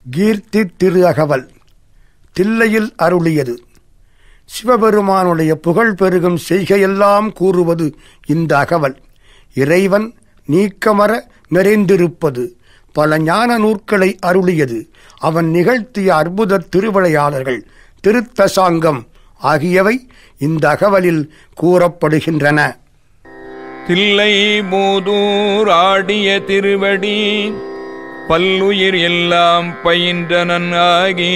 கீர்த்தி திரு அகவல் தில்லையில் அருளியது சிவபெருமானுடைய புகழ் பெருகும் செய்கையெல்லாம் கூறுவது இந்த அகவல் இறைவன் நீக்கமர நிறைந்திருப்பது பல ஞான நூற்களை அருளியது அவன் நிகழ்த்திய அற்புத திருவிளையாடல்கள் திருத்தசாங்கம் ஆகியவை இந்த அகவலில் கூறப்படுகின்றன தில்லை மூதூர் ஆடிய திருவடி பல்லுயிர் எல்லாம் பயின்றனன் ஆகி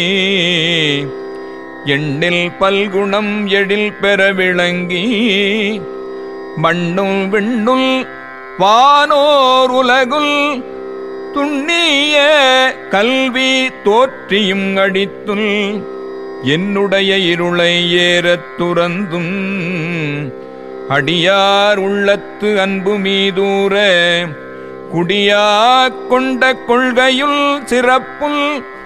எண்ணில் பல்குணம் எழில் பெற விளங்கி மண்ணும் விண்ணுள் வானோர் உலகுல் துண்ணிய கல்வி தோற்றியும் அடித்துள் என்னுடைய இருளை ஏறத் துறந்தும் அடியார் உள்ளத்து அன்பு மீதூர குடியா கொண்ட கொள்கையுள் சிறப்புள்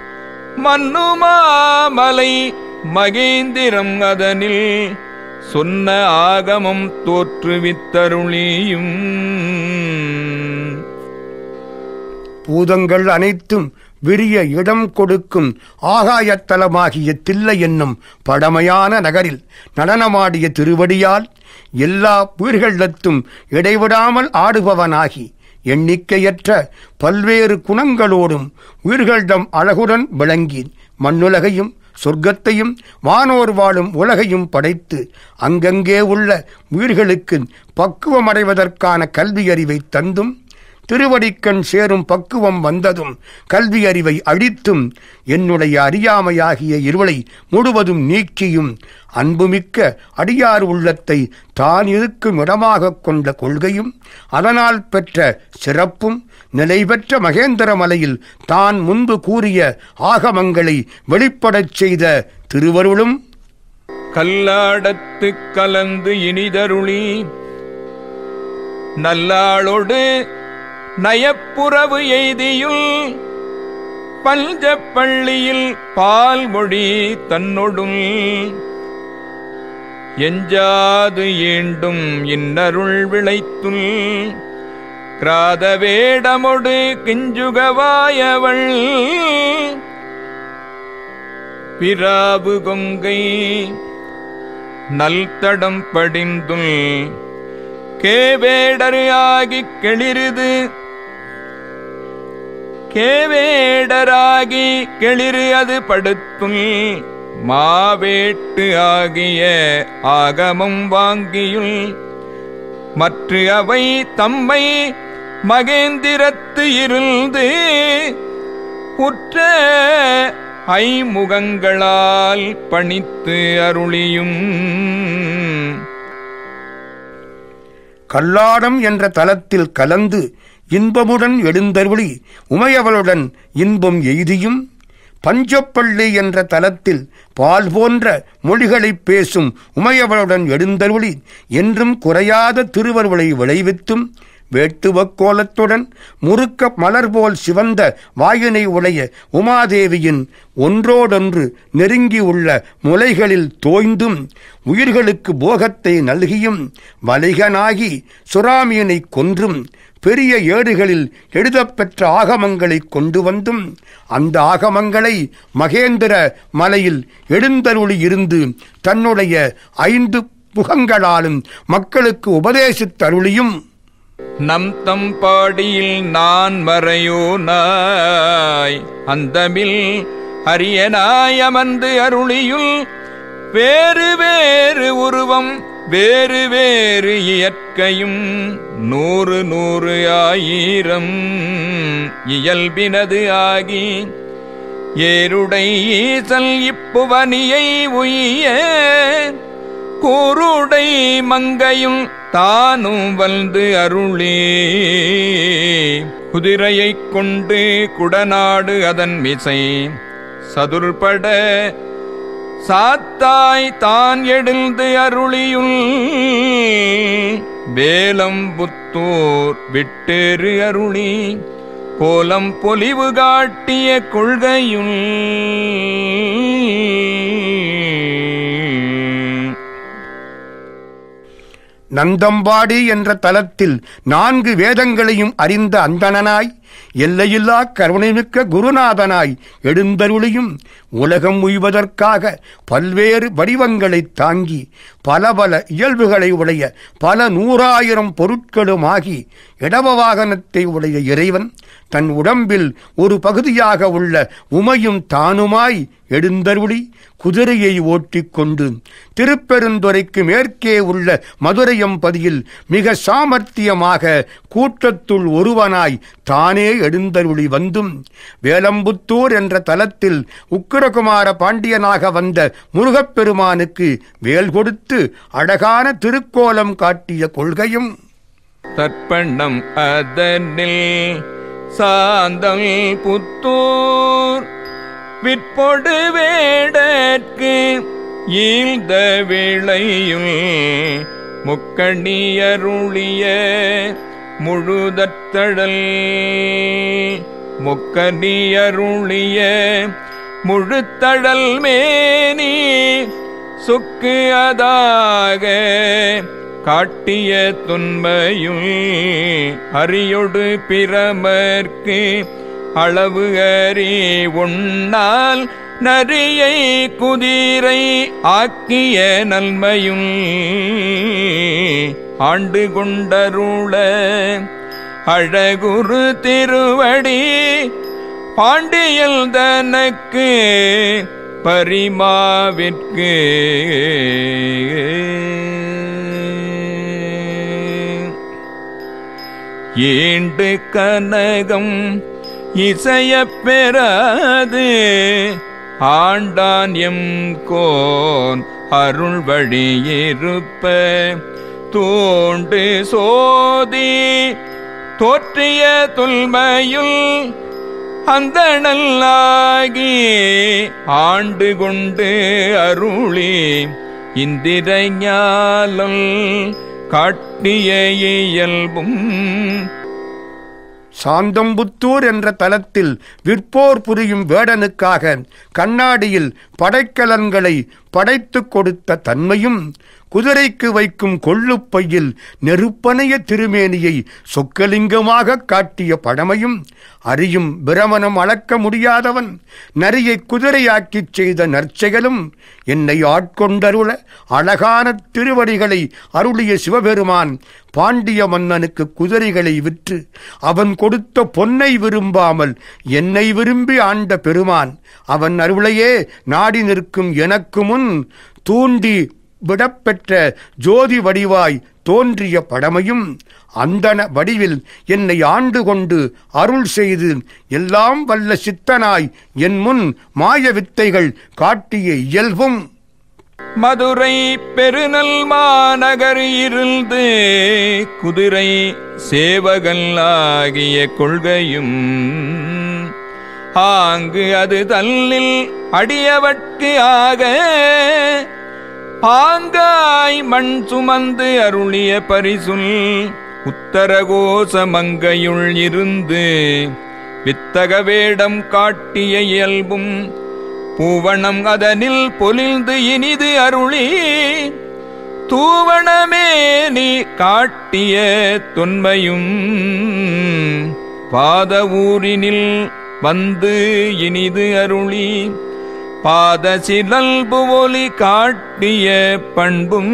மன்னுமாமலை மகேந்திரம் அதனில் சொன்ன ஆகமம் தோற்றுவித்தருளியும் பூதங்கள் அனைத்தும் விரிய இடம் கொடுக்கும் ஆகாயத்தலமாகிய தில்லை என்னும் பழமையான நகரில் நடனமாடிய திருவடியால் எல்லா உயிர்களிடத்தும் இடைவிடாமல் ஆடுபவனாகி எண்ணிக்கையற்ற பல்வேறு குணங்களோடும் உயிர்களிடம் அழகுடன் விளங்கி மண்ணுலகையும் சொர்க்கத்தையும் வானோர் வாழும் உலகையும் படைத்து அங்கங்கே உள்ள உயிர்களுக்கு பக்குவமடைவதற்கான கல்வியறிவை தந்தும் திருவடிக்கண் சேரும் பக்குவம் வந்ததும் கல்வி அறிவை அழித்தும் என்னுடைய அறியாமையாகிய இருளை முழுவதும் நீக்கியும் அன்புமிக்க அடியார் உள்ளத்தை தான் இருக்கும் இடமாகக் கொண்ட கொள்கையும் அதனால் பெற்ற சிறப்பும் நிலை பெற்ற மகேந்திர மலையில் தான் முன்பு கூறிய ஆகமங்களை வெளிப்படச் செய்த திருவருளும் கல்லாடத்து கலந்து இனிதருளி நல்லாளோடு நயப்புறவு எய்தியுள் பஞ்சப்பள்ளியில் பால்மொழி தன்னொடும் எஞ்சாது ஈண்டும் இன்னருள் விளைத்துள் கிராத வேடமொடு கிஞ்சுகவாயவள் பிராபு கொங்கை நல்தடம் படிந்துள் கேவேடரு ஆகிக் கெளிருது கேவேடராகி கெளிரு அது படுத்துள் மாவேட்டு ஆகிய ஆகமம் வாங்கியுள் மற்ற அவை தம்மை மகேந்திரத்து இருந்து உற்ற ஐமுகங்களால் பணித்து அருளியும் கல்லாடம் என்ற தலத்தில் கலந்து இன்பமுடன் எழுந்தருளி உமையவளுடன் இன்பம் எய்தியும் பஞ்சப்பள்ளி என்ற தலத்தில் பால் போன்ற மொழிகளைப் பேசும் உமையவளுடன் எழுந்தருளி என்றும் குறையாத திருவருளை விளைவித்தும் வேட்டுவக் கோலத்துடன் முறுக்க மலர் போல் சிவந்த வாயினை உடைய உமாதேவியின் ஒன்றோடொன்று நெருங்கி உள்ள முலைகளில் தோய்ந்தும் உயிர்களுக்கு போகத்தை நல்கியும் வலிகனாகி சுறாமியனை கொன்றும் பெரிய ஏடுகளில் எழுதப்பெற்ற ஆகமங்களை கொண்டு வந்தும் அந்த ஆகமங்களை மகேந்திர மலையில் எழுந்தருளி இருந்து தன்னுடைய ஐந்து முகங்களாலும் மக்களுக்கு உபதேசித்தருளியும் நம் தம் பாடியில் நான் மறையோ நாய் அந்தமில் அரியனாய் அமர்ந்து அருளியுள் வேறு வேறு உருவம் வேறு வேறு இயற்கையும் நூறு நூறு ஆயிரம் இயல்பினது ஆகி ஏருடை ஈசல் இப்புவனியை உய்ய கூருடை மங்கையும் தானும் வந்து அருளே குதிரையைக் கொண்டு குடநாடு அதன் மிசை சதுர்பட சாத்தாய் தான் எழுந்து அருளியுள் வேலம் புத்தூர் விட்டேறு அருளி கோலம் பொலிவு காட்டிய கொள்கையுள் நந்தம்பாடி என்ற தலத்தில் நான்கு வேதங்களையும் அறிந்த அந்தணனாய் எல்லையில்லா கருணைமிக்க குருநாதனாய் எழுந்தருளியும் உலகம் உய்வதற்காக பல்வேறு வடிவங்களைத் தாங்கி பல பல இயல்புகளை உடைய பல நூறாயிரம் பொருட்களுமாகி இடவ வாகனத்தை உடைய இறைவன் தன் உடம்பில் ஒரு பகுதியாக உள்ள உமையும் தானுமாய் எழுந்தருளி குதிரையை ஓட்டிக்கொண்டு திருப்பெருந்துறைக்கு மேற்கே உள்ள மதுரையம்பதியில் மிக சாமர்த்தியமாக கூட்டத்துள் ஒருவனாய் தானே எழுந்தருளி வந்தும் வேலம்புத்தூர் என்ற தலத்தில் உக்கிரகுமார பாண்டியனாக வந்த முருகப்பெருமானுக்கு வேல் கொடுத்து அழகான திருக்கோலம் காட்டிய கொள்கையும் தற்பண்ணம் அதனில் சாந்தம் புத்தூர் விற்பொடு வேடற்கு ஈழ்ந்த விளையுள் முக்கணியருளிய முழுதத்தழல் முக்கணியருளிய முழுத்தழல் மேனி சுக்கு அதாக காட்டிய துன்பையும் அரியொடு பிரமர்க்கு அளவு அறி உண்ணால் நரியை குதிரை ஆக்கிய நன்மையும் ஆண்டு கொண்டருள அழகுரு திருவடி பாண்டியல் தனக்கு பரிமாவிற்கு ஈண்டு கனகம் இசையப் பெறாது ஆண்டான் எம் கோன் அருள் வழியிருப்ப தூண்டு சோதி தோற்றிய துல்மையுள் அந்த நல்லாகி ஆண்டு கொண்டு அருளி இந்திர ஞாலம் காட்டிய இயல்பும் சாந்தம்புத்தூர் என்ற தலத்தில் விற்போர் புரியும் வேடனுக்காக கண்ணாடியில் படைக்கலன்களை படைத்துக் கொடுத்த தன்மையும் குதிரைக்கு வைக்கும் கொள்ளுப்பையில் நெருப்பனைய திருமேனியை சொக்கலிங்கமாக காட்டிய பழமையும் அறியும் பிரமணம் அளக்க முடியாதவன் நரியை குதிரையாக்கிச் செய்த நற்செயலும் என்னை ஆட்கொண்டருள அழகான திருவடிகளை அருளிய சிவபெருமான் பாண்டிய மன்னனுக்கு குதிரைகளை விற்று அவன் கொடுத்த பொன்னை விரும்பாமல் என்னை விரும்பி ஆண்ட பெருமான் அவன் அருளையே நாடி நிற்கும் எனக்கு முன் தூண்டி விடப்பெற்ற ஜோதி வடிவாய் தோன்றிய படமையும் அந்தன வடிவில் என்னை ஆண்டு கொண்டு அருள் செய்து எல்லாம் வல்ல சித்தனாய் என் முன் மாய வித்தைகள் காட்டிய இயல்பும் மதுரை பெருநல் மாநகர் இருந்து குதிரை சேவகன் ஆகிய கொள்கையும் ஆங்கு அது தல்லில் அடியவட்கு ஆக பாங்காய் மண் சுமந்து அருளிய பரிசுல் உத்தரகோச மங்கையுள் இருந்து வித்தக வேடம் காட்டிய இயல்பும் பூவணம் அதனில் பொலிந்து இனிது அருளி தூவணமே நீ காட்டிய தொன்மையும் பாத ஊரினில் வந்து இனிது அருளி பாத சிலல்பு ஒலி காட்டிய பண்பும்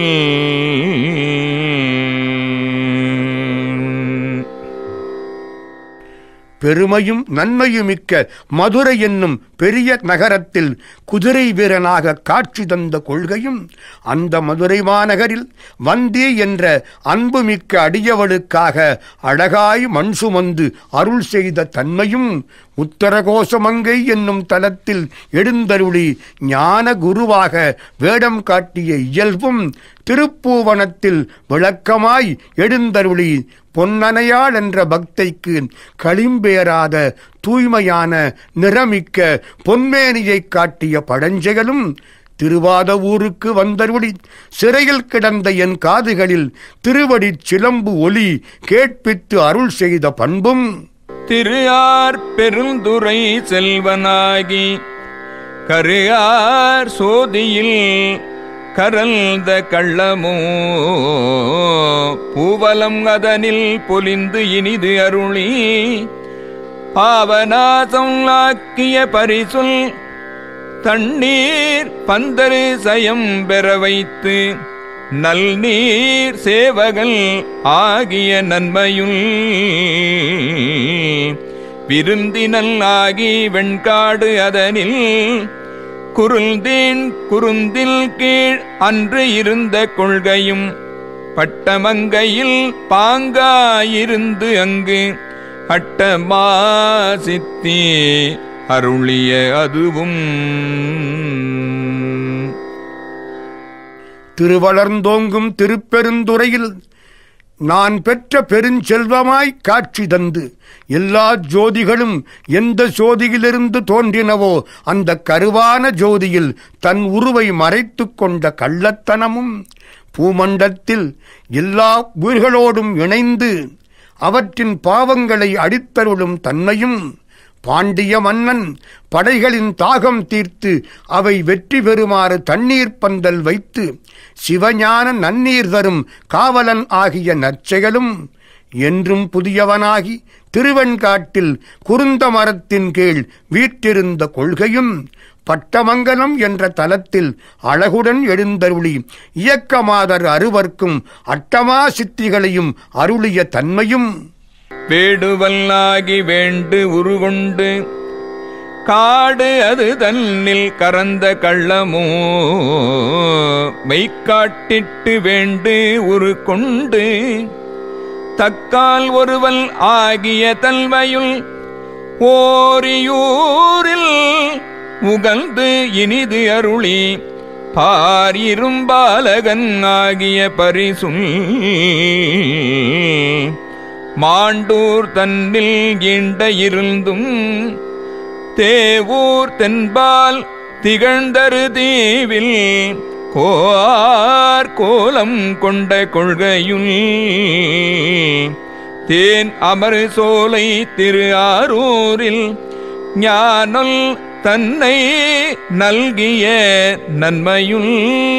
பெருமையும் நன்மையுமிக்க மதுரை என்னும் பெரிய நகரத்தில் குதிரை வீரனாக காட்சி தந்த கொள்கையும் அந்த மதுரை மாநகரில் வந்தி என்ற அன்புமிக்க அடியவளுக்காக அழகாய் மண் சுமந்து அருள் செய்த தன்மையும் உத்தரகோசமங்கை என்னும் தலத்தில் எழுந்தருளி ஞான குருவாக வேடம் காட்டிய இயல்பும் திருப்பூவனத்தில் விளக்கமாய் எழுந்தருளி பொன்னனையாள் என்ற பக்தைக்கு களிம்பேறாத தூய்மையான நிறமிக்க பொன்மேனியை காட்டிய பழஞ்செயலும் திருவாத ஊருக்கு வந்தருளி சிறையில் கிடந்த என் காதுகளில் திருவடிச் சிலம்பு ஒலி கேட்பித்து அருள் செய்த பண்பும் திருஆர் பெருந்துரை செல்வனாகி கருஆர் சோதியில் கரல்த கள்ளமோ பூவலம் அதனில் பொலிந்து இனிது அருளி பாவநாசம் ஆக்கிய பரிசுல் தண்ணீர் பந்தரு சயம் பெற வைத்து நல்நீர் சேவகல் ஆகிய நன்மையுள் விருந்தினல் ஆகி வெண்காடு அதனில் குருந்தேன் குருந்தில் கீழ் அன்று இருந்த கொள்கையும் பட்டமங்கையில் பாங்காயிருந்து அங்கு அட்டமா சித்தி அருளிய அதுவும் திருவளர்ந்தோங்கும் திருப்பெருந்துறையில் நான் பெற்ற பெருஞ்செல்வமாய் காட்சி தந்து எல்லா ஜோதிகளும் எந்த ஜோதியிலிருந்து தோன்றினவோ அந்த கருவான ஜோதியில் தன் உருவை மறைத்துக் கொண்ட கள்ளத்தனமும் பூமண்டத்தில் எல்லா உயிர்களோடும் இணைந்து அவற்றின் பாவங்களை அடித்தருளும் தன்மையும் பாண்டிய மன்னன் படைகளின் தாகம் தீர்த்து அவை வெற்றி பெறுமாறு தண்ணீர் பந்தல் வைத்து சிவஞான நன்னீர் தரும் காவலன் ஆகிய நற்செயலும் என்றும் புதியவனாகி திருவெண்காட்டில் குருந்த மரத்தின் கீழ் வீற்றிருந்த கொள்கையும் பட்டமங்கலம் என்ற தலத்தில் அழகுடன் எழுந்தருளி இயக்கமாதர் அருவர்க்கும் அட்டமா சித்திகளையும் அருளிய தன்மையும் வேடுவல்லாகி வேண்டு உருகொண்டு காடு அது தன்னில் கறந்த கள்ளமோ மெய்க்காட்டிட்டு வேண்டு உரு கொண்டு தக்கால் ஒருவல் ஆகிய தல்வையுள் ஓரியூரில் உகந்து இனிது அருளி பாரிரும்பாலகன் ஆகிய பரிசும் மாண்டூர் தன்னில் ஈண்ட இருந்தும் தேவூர் தென்பால் திகழ்ந்தரு தீவில் கோஆர் கோலம் கொண்ட கொள்கையுள் தேன் அமர் சோலை திரு ஆரூரில் ஞானல் தன்னை நல்கிய நன்மையுள்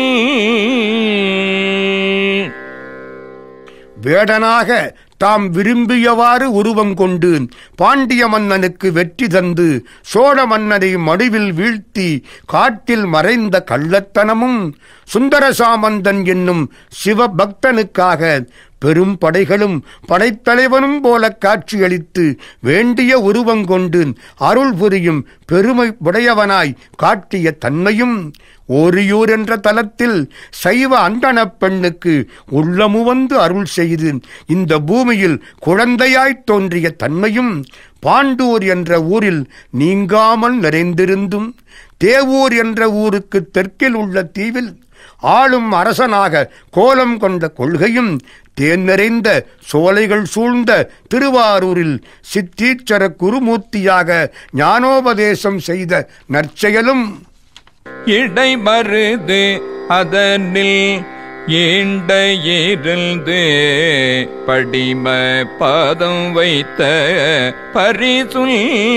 வேடனாக தாம் விரும்பியவாறு உருவம் கொண்டு பாண்டிய மன்னனுக்கு வெற்றி தந்து சோழ மன்னனை மடுவில் வீழ்த்தி காட்டில் மறைந்த கள்ளத்தனமும் சுந்தரசாமந்தன் என்னும் சிவபக்தனுக்காக பெரும் படைகளும் படைத்தலைவனும் போல காட்சியளித்து வேண்டிய உருவம் கொண்டு அருள் புரியும் பெருமை உடையவனாய் காட்டிய தன்மையும் ஓரியூர் என்ற தலத்தில் சைவ அந்தணப் பெண்ணுக்கு உள்ளமுவந்து அருள் செய்து இந்த பூமியில் குழந்தையாய்த் தோன்றிய தன்மையும் பாண்டூர் என்ற ஊரில் நீங்காமல் நிறைந்திருந்தும் தேவூர் என்ற ஊருக்கு தெற்கில் உள்ள தீவில் ஆளும் அரசனாக கோலம் கொண்ட கொள்கையும் தேன் நிறைந்த சோலைகள் சூழ்ந்த திருவாரூரில் சித்தீச்சர குருமூர்த்தியாக ஞானோபதேசம் செய்த நற்செயலும் இடைமருது அதனில் ஈண்ட இருந்து படிம பாதம் வைத்த பரிசுல்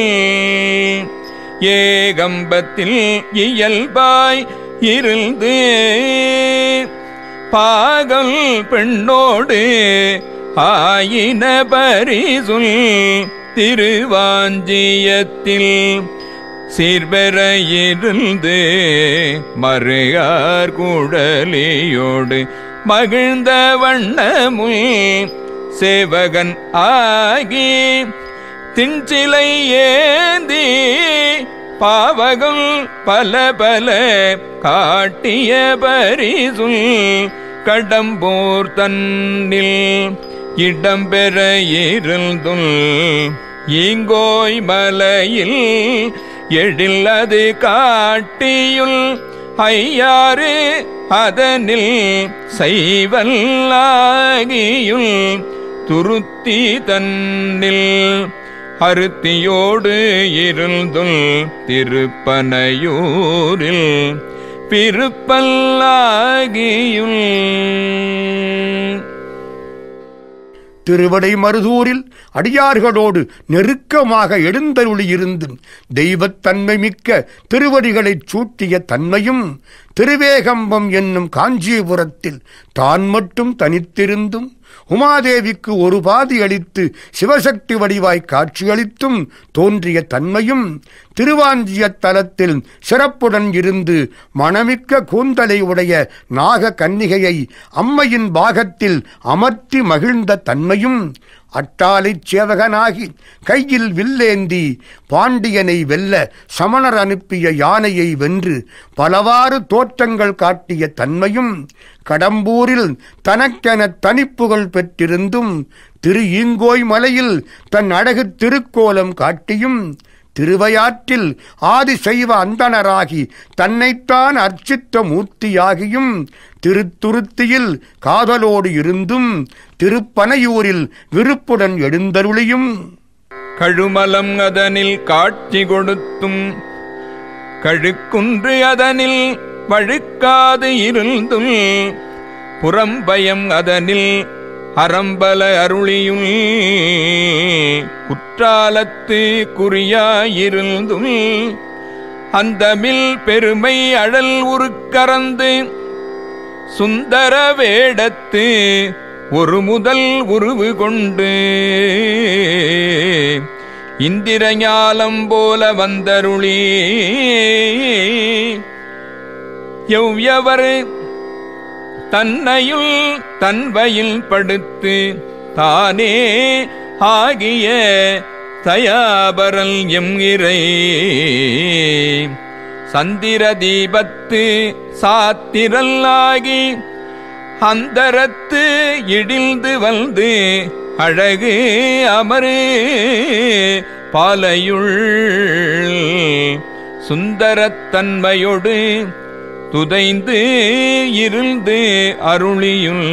ஏகம்பத்தில் இயல்பாய் இருந்து பாகல் பெண்ணோடு ஆயின பரிசுல் திருவாஞ்சியத்தில் சீர்பெற இருந்து மறுகார் குழலியோடு மகிழ்ந்த வண்ணமுல் சேவகன் ஆகி திஞ்சிலை ஏந்தி பாவகம் பல பல காட்டிய பரிசுல் கடம்போர் தன்னில் இடம்பெற இருந்துள் ஈங்கோய் மலையில் எழில் அது காட்டியுள் ஐயாறு அதனில் செய்வல்லாகியுள் துருத்தி தன்னில் அருத்தியோடு இருந்துள் திருப்பனையூரில் பிறுப்பல்லாகியுள் திருவடை மருதூரில் அடியார்களோடு நெருக்கமாக எழுந்தருளியிருந்து தெய்வத்தன்மை மிக்க திருவடிகளைச் சூட்டிய தன்மையும் திருவேகம்பம் என்னும் காஞ்சிபுரத்தில் தான் மட்டும் தனித்திருந்தும் உமாதேவிக்கு ஒரு பாதி அளித்து சிவசக்தி வடிவாய் காட்சியளித்தும் தோன்றிய தன்மையும் திருவாஞ்சிய தலத்தில் சிறப்புடன் இருந்து மணமிக்க கூந்தலை உடைய நாக கன்னிகையை அம்மையின் பாகத்தில் அமர்த்தி மகிழ்ந்த தன்மையும் அட்டாளைச் சேவகனாகி கையில் வில்லேந்தி பாண்டியனை வெல்ல சமணர் அனுப்பிய யானையை வென்று பலவாறு தோற்றங்கள் காட்டிய தன்மையும் கடம்பூரில் தனக்கென தனிப்புகள் பெற்றிருந்தும் திரு ஈங்கோய் மலையில் தன் அழகு திருக்கோலம் காட்டியும் திருவையாற்றில் ஆதிசைவ அந்தணராகி தன்னைத்தான் அர்ச்சித்த மூர்த்தியாகியும் திருத்துருத்தியில் காதலோடு இருந்தும் திருப்பனையூரில் விருப்புடன் எழுந்தருளியும் கழுமலம் அதனில் காட்சி கொடுத்தும் கழுக்குன்று அதனில் வழுக்காது இருந்தும் புறம்பயம் அதனில் அறம்பல அருளியுள் குற்றாலத்து குறியாயிருந்தும் அந்தமில் பெருமை அழல் உருக்கறந்து சுந்தர வேடத்து ஒரு முதல் உருவு கொண்டு இந்திரஞாலம் போல வந்தருளி எவ்யவர் தன்னையுள் தன்வயில் படுத்து தானே ஆகிய தயாபரல் எம் இறை சந்திர தீபத்து சாத்திரல் ஆகி அந்தரத்து இடிந்து வந்து அழகு அமரு பாலையுள் சுந்தரத்தன்மையோடு துதைந்து இருந்து அருளியுள்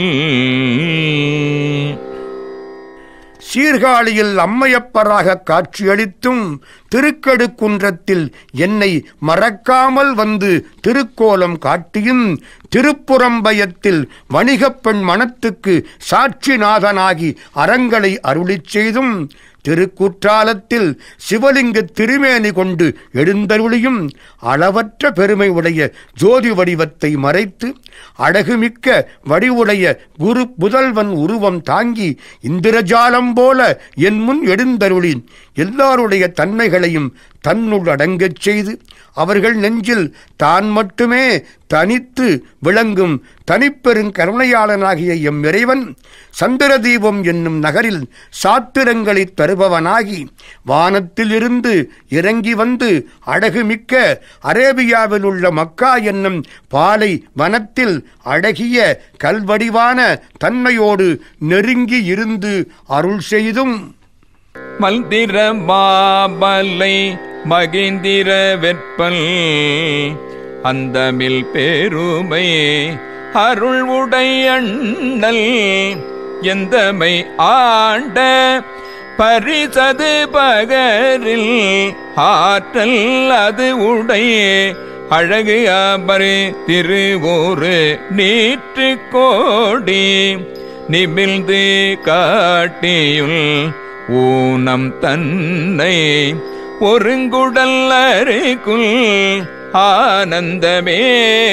சீர்காழியில் அம்மையப்பராக காட்சியளித்தும் திருக்கடுக்குன்றத்தில் என்னை மறக்காமல் வந்து திருக்கோலம் காட்டியும் திருப்புறம்பயத்தில் வணிகப் பெண் மனத்துக்கு சாட்சிநாதனாகி அறங்களை அருளிச் செய்தும் திருக்குற்றாலத்தில் சிவலிங்க திருமேனி கொண்டு எழுந்தருளியும் அளவற்ற பெருமை உடைய ஜோதி வடிவத்தை மறைத்து அழகுமிக்க வடிவுடைய குரு புதல்வன் உருவம் தாங்கி இந்திரஜாலம் போல என் முன் எழுந்தருளி எல்லாருடைய தன்மைகளையும் தன்னுள் அடங்கச் செய்து அவர்கள் நெஞ்சில் தான் மட்டுமே தனித்து விளங்கும் தனிப்பெருங் கருணையாளனாகிய எம் இறைவன் சந்திரதீபம் என்னும் நகரில் சாத்திரங்களைத் தருபவனாகி வானத்திலிருந்து இறங்கி வந்து அழகுமிக்க அரேபியாவில் உள்ள மக்கா என்னும் பாலை வனத்தில் அழகிய கல்வடிவான தன்மையோடு நெருங்கி இருந்து அருள் செய்தும் மல்திர மாமலை மகிந்திர வெற்பல் அந்தமில் பெருமை அருள் உடையண்ணல் எந்தமை ஆண்ட பரிசது பகரில் ஆற்றல் அது உடைய அழகு அமரு திருவூரு நீற்று கோடி நிமிழ்ந்து காட்டியுள் ஊனம் தன்னை ஒருங்குடல் அருக்குள் ஆனந்தமே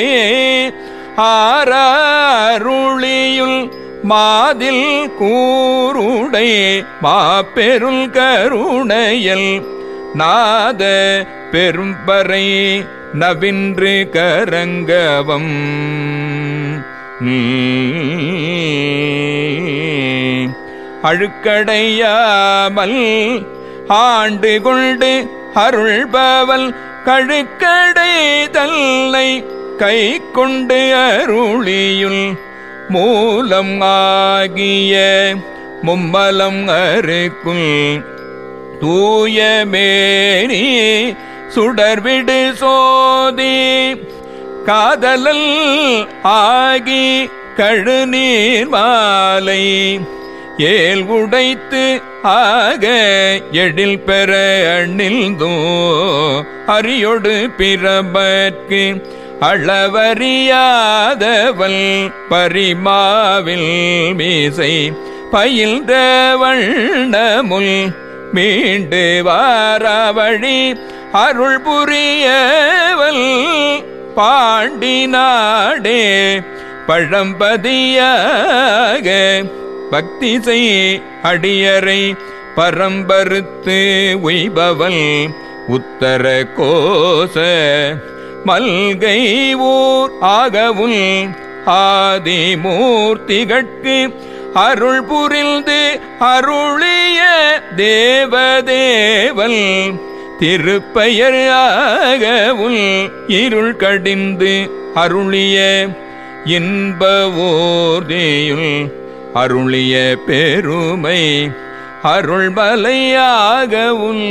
ஆராருளியுள் மாதில் கூருடை மாபெருள் கருணையல் நாத பெரும்பறை நவின்று கரங்கவம் அழுக்கடையாமல் ஆண்டு கொண்டு அருள்பவல் கழுக்கடை தல்லை கை கொண்டு அருளியுள் மூலம் ஆகிய மும்மலம் அருக்குள் தூய மேரி சுடர்விடு சோதி காதலல் ஆகி கழுநீர் மாலை ஏல் உடைத்து ஆக எழில் பெற அண்ணில்தோ அரியொடு பிறபற்கு அளவறியாதவள் பரிமாவில் மீசை பயில்ந்த வண்ணமுல் மீண்டு வாரவழி அருள் புரியவல் பாண்டி நாடே பழம்பதியாக பக்தி செய் அடியரை பரம்பருத்து உய்பவல் உத்தர கோச மல்கை ஊர் ஆகவும் ஆதிமூர்த்திகட்கு அருள் புரிந்து அருளிய தேவதேவல் திருப்பெயர் ஆகவும் இருள் கடிந்து அருளிய இன்ப ஓர்தேயுள் அருளிய பெருமை அருள்மலையாகவும்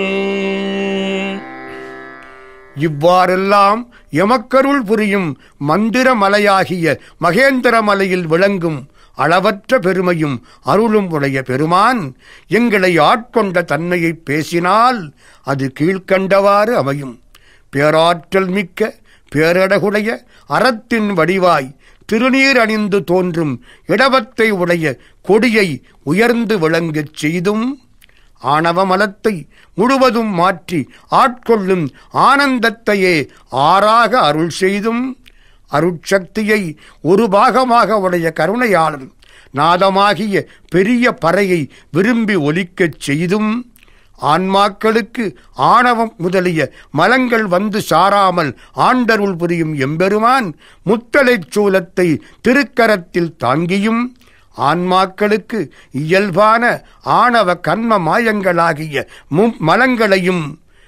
இவ்வாறெல்லாம் எமக்கருள் புரியும் மந்திர மலையாகிய மகேந்திர மலையில் விளங்கும் அளவற்ற பெருமையும் அருளும் உடைய பெருமான் எங்களை ஆட்கொண்ட தன்மையை பேசினால் அது கீழ்க்கண்டவாறு அமையும் பேராற்றல் மிக்க பேரடகுடைய அறத்தின் வடிவாய் திருநீர் அணிந்து தோன்றும் இடவத்தை உடைய கொடியை உயர்ந்து விளங்கச் செய்தும் ஆணவ மலத்தை முழுவதும் மாற்றி ஆட்கொள்ளும் ஆனந்தத்தையே ஆறாக அருள் செய்தும் அருட்சக்தியை ஒரு பாகமாக உடைய கருணையாளன் நாதமாகிய பெரிய பறையை விரும்பி ஒலிக்கச் செய்தும் ஆன்மாக்களுக்கு ஆணவம் முதலிய மலங்கள் வந்து சாராமல் ஆண்டருள் புரியும் எம்பெருமான் முத்தலைச் சூலத்தை திருக்கரத்தில் தாங்கியும் ஆன்மாக்களுக்கு இயல்பான ஆணவ கண்ம மாயங்களாகிய மும்மலங்களையும்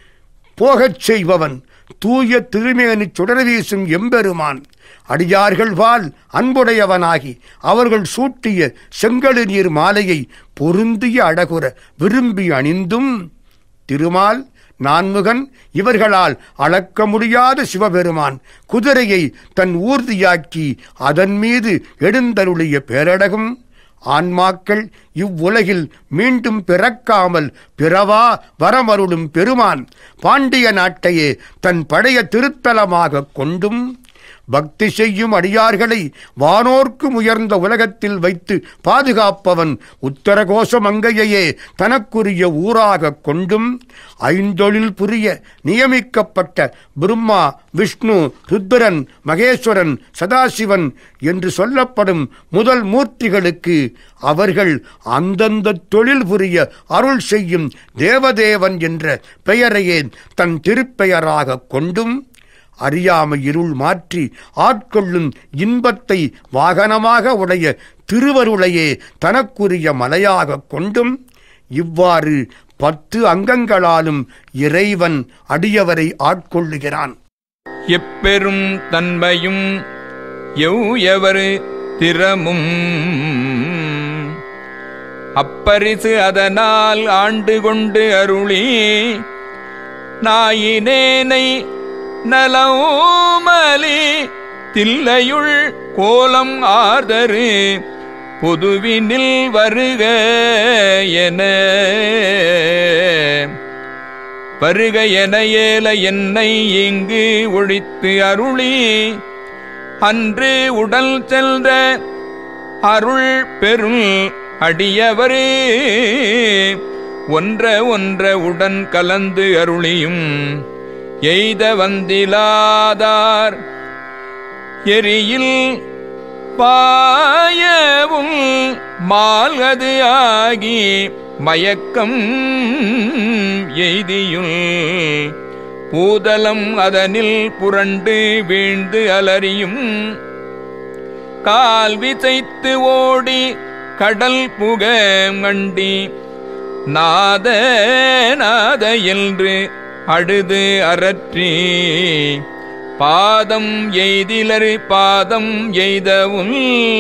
போகச் செய்பவன் தூய திருமேனி சுடர்வீசும் எம்பெருமான் அடியார்கள் பால் அன்புடையவனாகி அவர்கள் சூட்டிய செங்கழு நீர் மாலையை பொருந்திய அழகுற விரும்பி அணிந்தும் திருமால் நான்முகன் இவர்களால் அளக்க முடியாத சிவபெருமான் குதிரையை தன் ஊர்தியாக்கி அதன் மீது எழுந்தருளிய பேரழகும் ஆன்மாக்கள் இவ்வுலகில் மீண்டும் பிறக்காமல் பிறவா வரமருளும் பெருமான் பாண்டிய நாட்டையே தன் பழைய திருத்தலமாக கொண்டும் பக்தி செய்யும் அடியார்களை வானோர்க்கு உயர்ந்த உலகத்தில் வைத்து பாதுகாப்பவன் உத்தரகோச மங்கையையே தனக்குரிய ஊராக கொண்டும் ஐந்தொழில் புரிய நியமிக்கப்பட்ட பிரம்மா விஷ்ணு ருத்ரன் மகேஸ்வரன் சதாசிவன் என்று சொல்லப்படும் முதல் மூர்த்திகளுக்கு அவர்கள் அந்தந்த தொழில் புரிய அருள் செய்யும் தேவதேவன் என்ற பெயரையே தன் திருப்பெயராக கொண்டும் அறியாமை இருள் மாற்றி ஆட்கொள்ளும் இன்பத்தை வாகனமாக உடைய திருவருளையே தனக்குரிய மலையாக கொண்டும் இவ்வாறு பத்து அங்கங்களாலும் இறைவன் அடியவரை ஆட்கொள்ளுகிறான் எப்பெரும் தன்மையும் எவ்எவர் திறமும் அப்பரிசு அதனால் ஆண்டு கொண்டு அருளி நாயினேனை நலவுமலி தில்லையுள் கோலம் ஆர்தரு பொதுவினில் வருக என வருக என ஏல என்னை இங்கு ஒழித்து அருளி அன்று உடல் சென்ற அருள் பெருள் அடியவரே ஒன்ற ஒன்ற உடன் கலந்து அருளியும் எய்த வந்திலாதார் எரியில் பாயவும் மால்கது ஆகி மயக்கம் எய்தியுள் பூதலம் அதனில் புரண்டு வீழ்ந்து அலறியும் கால் விசைத்து ஓடி கடல் புக மண்டி நாத நாத என்று அழுது அரற்றி பாதம் எய்திலரு பாதம் எய்தவும்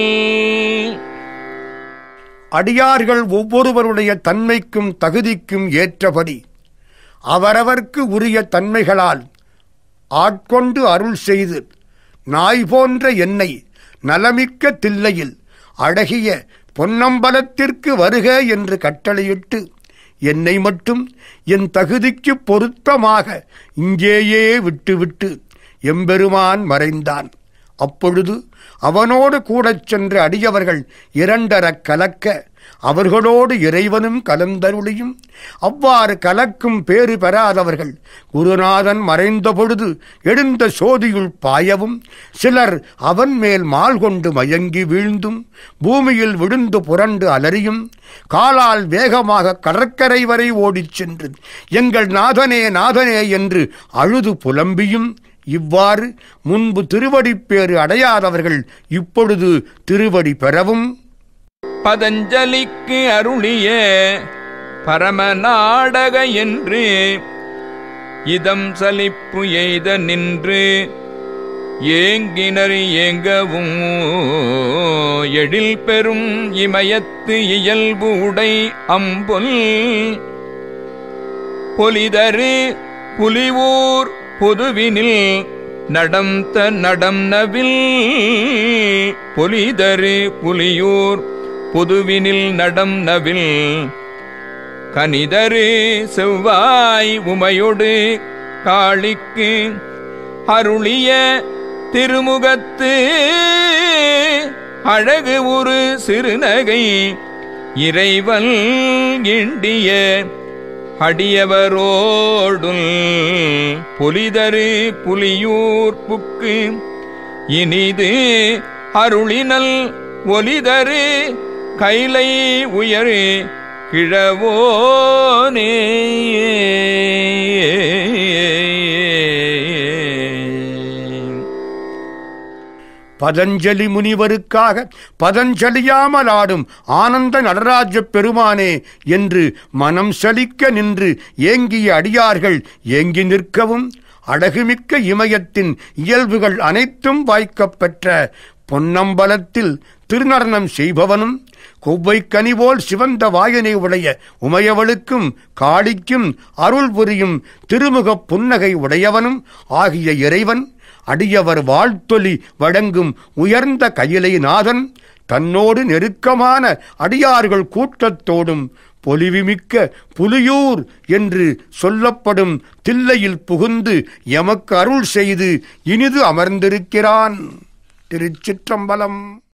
அடியார்கள் ஒவ்வொருவருடைய தன்மைக்கும் தகுதிக்கும் ஏற்றபடி அவரவர்க்கு உரிய தன்மைகளால் ஆட்கொண்டு அருள் செய்து நாய் போன்ற என்னை நலமிக்க தில்லையில் அழகிய பொன்னம்பலத்திற்கு வருக என்று கட்டளையிட்டு என்னை மட்டும் என் தகுதிக்கு பொருத்தமாக இங்கேயே விட்டுவிட்டு எம்பெருமான் மறைந்தான் அப்பொழுது அவனோடு கூடச் சென்ற அடியவர்கள் இரண்டரக் கலக்க அவர்களோடு இறைவனும் கலந்தருளியும் அவ்வாறு கலக்கும் பேறு பெறாதவர்கள் குருநாதன் மறைந்த பொழுது எழுந்த சோதியுள் பாயவும் சிலர் அவன் மேல் மால் கொண்டு மயங்கி வீழ்ந்தும் பூமியில் விழுந்து புரண்டு அலறியும் காலால் வேகமாக கடற்கரை வரை ஓடிச் சென்று எங்கள் நாதனே நாதனே என்று அழுது புலம்பியும் இவ்வாறு முன்பு திருவடிப்பேறு அடையாதவர்கள் இப்பொழுது திருவடி பெறவும் பதஞ்சலிக்கு அருளிய பரமநாடக என்று இதம் சலிப்பு எய்த நின்று ஏங்கினர் ஏங்கவும் எழில் பெரும் இமயத்து இயல்பு உடை அம்பொல் பொலிதரு புலிவூர் பொதுவினில் நடந்த நடம் நவில் பொலிதரு புலியூர் பொதுவினில் நடம் நவில் கனிதரு செவ்வாய் உமையொடு காளிக்கு அருளிய திருமுகத்து அழகு ஒரு சிறுநகை இறைவன் இண்டிய அடியவரோடுள் பொலிதரு புலியூர் புக்கு இனிது அருளினல் ஒலிதரு கைலை உயரு கிழவோனே பதஞ்சலி முனிவருக்காக பதஞ்சலியாமல் ஆடும் ஆனந்த நடராஜ பெருமானே என்று மனம் சலிக்க நின்று ஏங்கிய அடியார்கள் ஏங்கி நிற்கவும் அழகுமிக்க இமயத்தின் இயல்புகள் அனைத்தும் வாய்க்கப் பெற்ற பொன்னம்பலத்தில் திருநடனம் செய்பவனும் கொவ்வை கனிபோல் சிவந்த வாயனை உடைய உமையவளுக்கும் காளிக்கும் அருள் புரியும் திருமுகப் புன்னகை உடையவனும் ஆகிய இறைவன் அடியவர் வாழ்த்தொலி வழங்கும் உயர்ந்த கையிலை நாதன் தன்னோடு நெருக்கமான அடியார்கள் கூட்டத்தோடும் பொலிவுமிக்க புலியூர் என்று சொல்லப்படும் தில்லையில் புகுந்து எமக்கு அருள் செய்து இனிது அமர்ந்திருக்கிறான் திருச்சிற்றம்பலம்